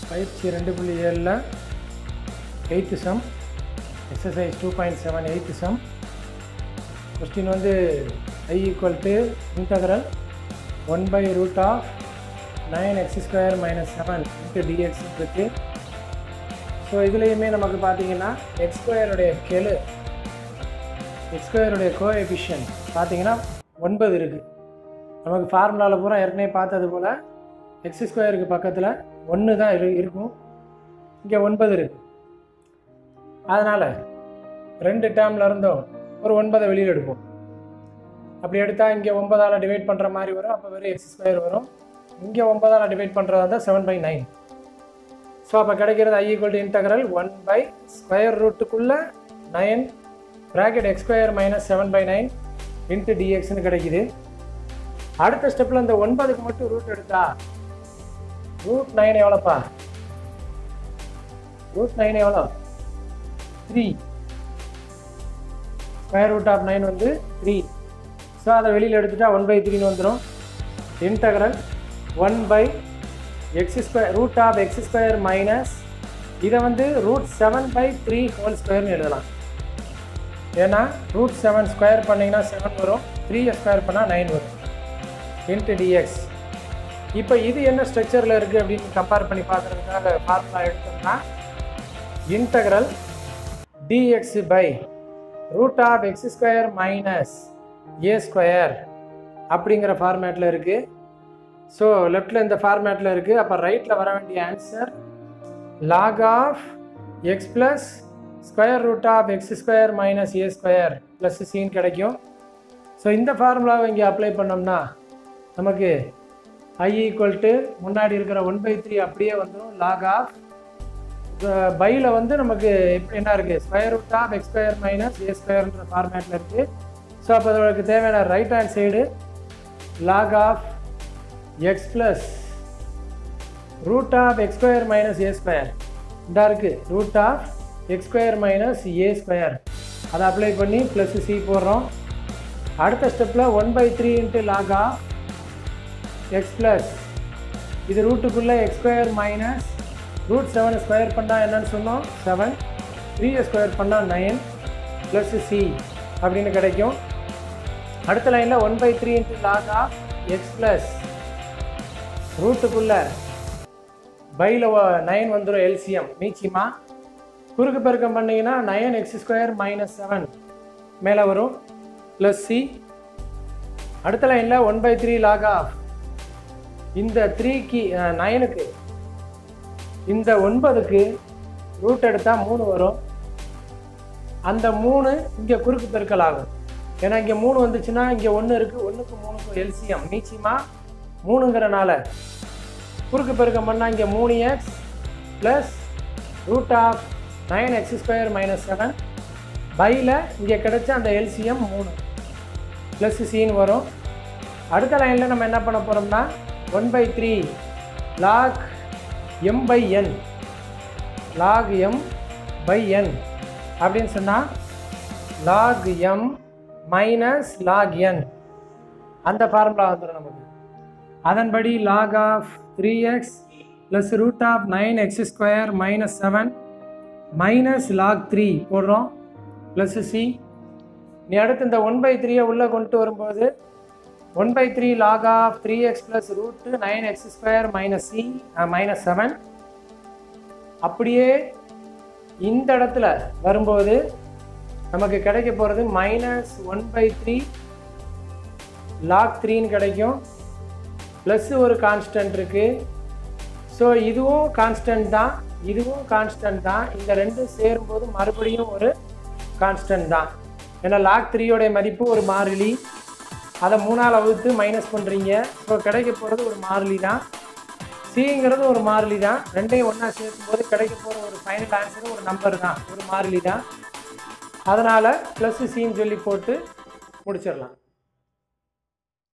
பயிற்சி ரெண்டு புள்ளி ஏழில் eighth sum exercise two point seven eighth sum question வந்து I equal to integral one by root of nine x square minus seven into dx இருக்குது so இதுலேயுமே நமக்கு பார்த்தீங்கன்னா எக்ஸ் ஸ்கொயருடைய கெழு எக்ஸ் ஸ்கொயருடைய கோ எஃபிஷியன்ட் பார்த்தீங்கன்னா ஒன்பது இருக்குது நமக்கு ஃபார்முலாவில் பூரா ஏற்கனவே பார்த்தது போல் எக்ஸ் ஸ்கொயருக்கு பக்கத்தில் ஒன்று தான் இரு இருக்கும் இங்கே ஒன்பது இருக்குது அதனால் ரெண்டு டேர்மில் இருந்தோம் ஒரு ஒன்பதை வெளியில் எடுப்போம் அப்படி எடுத்தால் இங்கே ஒன்பதால் டிவைட் பண்ணுற மாதிரி வரும் அப்போ வெறும் எக்ஸ் ஸ்கொயர் வரும் இங்கே ஒன்பதால் டிவைட் பண்ணுறதா இருந்தால் செவன் பை நைன் ஸோ அப்போ கிடைக்கிறது I equal to integral one by square ரூட்டுக்குள்ளே nine bracket x square minus seven by nine into டிஎக்ஸ்னு கிடைக்குது அடுத்த ஸ்டெப்பில் இந்த ஒன்பதுக்கு மட்டும் ரூட் எடுத்தா ரூட் நைன் எவ்வளோப்பா ரூட் நைன் எவ்வளோ three square root of nine வந்து த்ரீ ஸோ அதை வெளியில் எடுத்துட்டா ஒன் பை த்ரீன்னு வந்துடும் integral one by x square root of x square minus இதை வந்து root seven by three whole ஸ்கொயர்னு எழுதலாம் ஏன்னா ரூட் செவன் ஸ்கொயர் பண்ணிங்கன்னா செவன் வரும் த்ரீ ஸ்கொயர் பண்ணால் நைன் வரும் இன்ட்டு டிஎக்ஸ் இப்போ இது என்ன ஸ்ட்ரக்சரில் இருக்குது அப்படின்னு கம்பேர் பண்ணி பார்க்குறதுக்காக ஃபார்முலா எடுத்தோம்னா integral dx by root of x square minus a square அப்படிங்கிற ஃபார்மேட்டில் இருக்குது ஸோ லெஃப்டில் இந்த ஃபார்மேட்டில் இருக்குது அப்போ ரைட்டில் வர வேண்டிய answer log of x plus square root of x square minus a square plus சின்னு கிடைக்கும் ஸோ இந்த ஃபார்முலாவை இங்கே அப்ளை பண்ணோம்னா நமக்கு ஐ ஈக்குவல் டு முன்னாடி இருக்கிற ஒன் பை த்ரீ அப்படியே வந்துடும் லாக் ஆஃப் பையில் வந்து நமக்கு எப்படி என்ன இருக்குது square root of x square minus a ஸ்கொயர்ன்ற ஃபார்மேட்டில் இருக்குது ஸோ அப்போ அதோட தேவையான right hand side log of x plus root of x square minus a square இந்த இருக்குது root of x square minus a square அதை அப்ளை பண்ணி ப்ளஸ் சி போடுறோம் அடுத்த ஸ்டெப்பில் one by three into log of x plus இது ரூட்டுக்குள்ளே x square minus root seven square பண்ணால் என்னன்னு சொன்னோம் செவன் த்ரீ ஸ்கொயர் பண்ணால் நைன் ப்ளஸ் சி அப்படின்னு கிடைக்கும் அடுத்த லைனில் one by three into log of x plus ரூட்டுக்குள்ளே பையில் நைன் வந்துடும் எல்சிஎம் மீச்சிமா குறுக்கு பெருக்கம் பண்ணிங்கன்னா nine x square minus seven மேலே வரும் ப்ளஸ் சி அடுத்த லைனில் one by three log of இந்த த்ரீக்கு நைனுக்கு இந்த ஒன்பதுக்கு ரூட் எடுத்தால் மூணு வரும் அந்த மூணு இங்கே குறுக்கு பெருக்கல் ஆகும் ஏன்னா இங்கே மூணு வந்துச்சுன்னா இங்கே ஒன்று இருக்குது ஒன்றுக்கு மூணுக்கும் எல்சிஎம் நீச்சிமா மூணுங்கிறனால குறுக்கு பெருக்கம் பண்ணால் இங்கே மூணு x plus root of nine x square minus seven பையில் இங்கே கிடைச்ச அந்த எல்சிஎம் மூணு ப்ளஸ் சின்னு வரும் அடுத்த லைனில் நம்ம என்ன பண்ண போகிறோம்னா one by three log m by n log m by n அப்படின்னு சொன்னால் log m minus log n அந்த ஃபார்முலா வந்துடும் நமக்கு அதன்படி log of three x plus root of nine x square minus seven minus log three போடுறோம் plus c நீ அடுத்து இந்த ஒன் பை த்ரீயை உள்ளே கொண்டு வரும்போது one by three log of three x plus root nine x square minus c minus seven அப்படியே இந்த இடத்துல வரும்போது நமக்கு கிடைக்க போகிறது minus one by three log த்ரீன்னு கிடைக்கும் ப்ளஸ் ஒரு கான்ஸ்டன்ட் இருக்குது ஸோ இதுவும் கான்ஸ்டன்ட் தான் இதுவும் கான்ஸ்டன்ட் தான் இந்த ரெண்டும் சேரும்போது மறுபடியும் ஒரு கான்ஸ்டன்ட் தான் ஏன்னா லாக் த்ரீயோடைய மதிப்பு ஒரு மாறிலி அதை மூணால் வகுத்து மைனஸ் பண்ணுறீங்க ஸோ கிடைக்க போகிறது ஒரு மாறிலி தான் சிங்கிறது ஒரு மாறிலி தான் ரெண்டையும் ஒன்றா சேர்க்கும்போது கிடைக்க போகிற ஒரு ஃபைனல் ஆன்சரும் ஒரு நம்பர் தான் ஒரு மாறிலி தான் அதனால் ப்ளஸ் சின்னு சொல்லி போட்டு முடிச்சிடலாம்